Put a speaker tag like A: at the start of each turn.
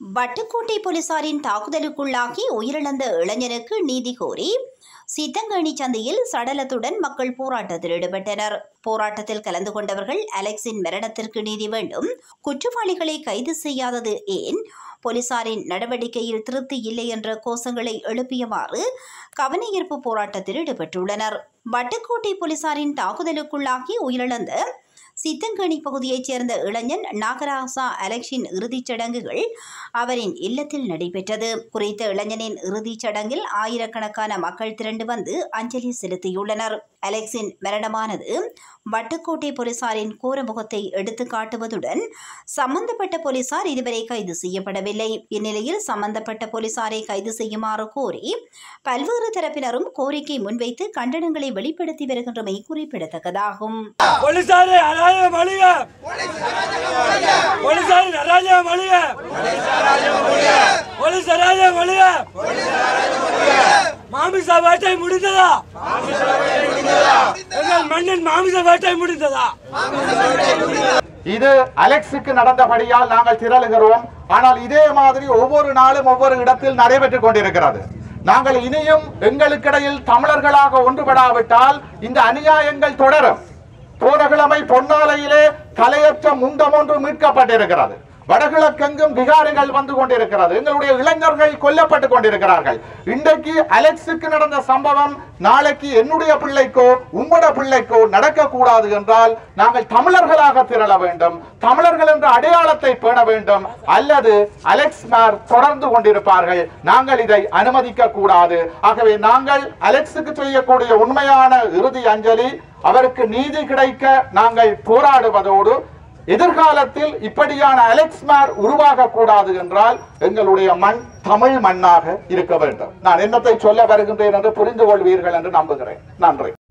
A: வட்டுக்கோட்டை போலீசாரின் தாக்குதலுக்குள்ளாகி உயிரிழந்த இளைஞனுக்கு நீதி கோரி சித்தங்கேணி சந்தையில் சடலத்துடன் மக்கள் போராட்டத்தில் ஈடுபட்டனர் போராட்டத்தில் கலந்து கொண்டவர்கள் அலெக்ஸின் மரணத்திற்கு நீதி வேண்டும் குற்றவாளிகளை கைது செய்யாதது ஏன் போலீசாரின் நடவடிக்கையில் திருப்தி இல்லை என்ற கோஷங்களை எழுப்பியவாறு கவனஈர்ப்பு போராட்டத்தில் ஈடுபட்டுள்ளனர் வட்டுக்கோட்டை போலீசாரின் தாக்குதலுக்குள்ளாகி உயிரிழந்த சித்தங்கேணி பகுதியைச் சேர்ந்த இளைஞன் நாகராசா அலெக்ஸின் இறுதிச் சடங்குகள் அவரின் இல்லத்தில் நடைபெற்றது குறித்த இளைஞனின் இறுதிச் சடங்கில் ஆயிரக்கணக்கான மக்கள் திரண்டு வந்து அஞ்சலி செலுத்தியுள்ளனர் அலெக்ஸின் மரணமானது வட்டுக்கோட்டை போலீசாரின் கோரமுகத்தை எடுத்து காட்டுவதுடன் சம்பந்தப்பட்ட போலீசார் இதுவரை கைது செய்யப்படவில்லை இந்நிலையில் சம்பந்தப்பட்ட போலீசாரை கைது செய்யுமாறு கோரி பல்வேறு தரப்பினரும் கோரிக்கை முன்வைத்து கண்டனங்களை வெளிப்படுத்தி வருகின்றமை குறிப்பிடத்தக்கதாகும்
B: போலீசாரே அராஜகம் அழிக போலீசாரி அராஜகம் அழிக போலீஸ் அராஜகம் அழிக மாமிச வேட்டை முடிந்ததா எங்கள் மண்ணின் மாமிச வேட்டை முடிந்ததா
C: இது அலெக்ஸுக்கு நடந்தபடியால் நாங்கள் திரளுகிறோம் ஆனால் இதே மாதிரி ஒவ்வொரு நாளும் ஒவ்வொரு இடத்தில் நடைபெற்றுக் கொண்டிருக்கிறது நாங்கள் இனியும் எங்களுக்கிடையில் தமிழர்களாக ஒன்றுபடாவிட்டால் இந்த அநியாயங்கள் தொடரும் போனகிழமை பொன்னாலையிலே தலையற்ற முண்டம் ஒன்று மீட்கப்பட்டிருக்கிறது வடகிழக்கெங்கும் பிகாரிகள் வந்து கொண்டிருக்கிறது எங்களுடைய இளைஞர்கள் கொல்லப்பட்டுக் கொண்டிருக்கிறார்கள் இன்றைக்கு அலெக்ஸுக்கு நடந்த சம்பவம் நாளைக்கு என்னுடைய பிள்ளைக்கோ உங்களோட பிள்ளைக்கோ நடக்கக்கூடாது என்றால் நாங்கள் தமிழர்களாக திரள வேண்டும் தமிழர்கள் என்ற அடையாளத்தை பேண வேண்டும் அல்லது அலெக்ஸ் மார் தொடர்ந்து கொண்டிருப்பார்கள் நாங்கள் இதை அனுமதிக்க கூடாது ஆகவே நாங்கள் அலெக்ஸுக்கு செய்யக்கூடிய உண்மையான இறுதி அஞ்சலி அவருக்கு நீதி கிடைக்க நாங்கள் போராடுவதோடு எதிர்காலத்தில் இப்படியான அலெக்ஸ்மார் உருவாக கூடாது என்றால் எங்களுடைய மண் தமிழ் மண்ணாக இருக்க வேண்டும் நான் என்னத்தை சொல்ல வருகின்றேன் என்று புரிந்து கொள்வீர்கள் என்று நம்புகிறேன் நன்றி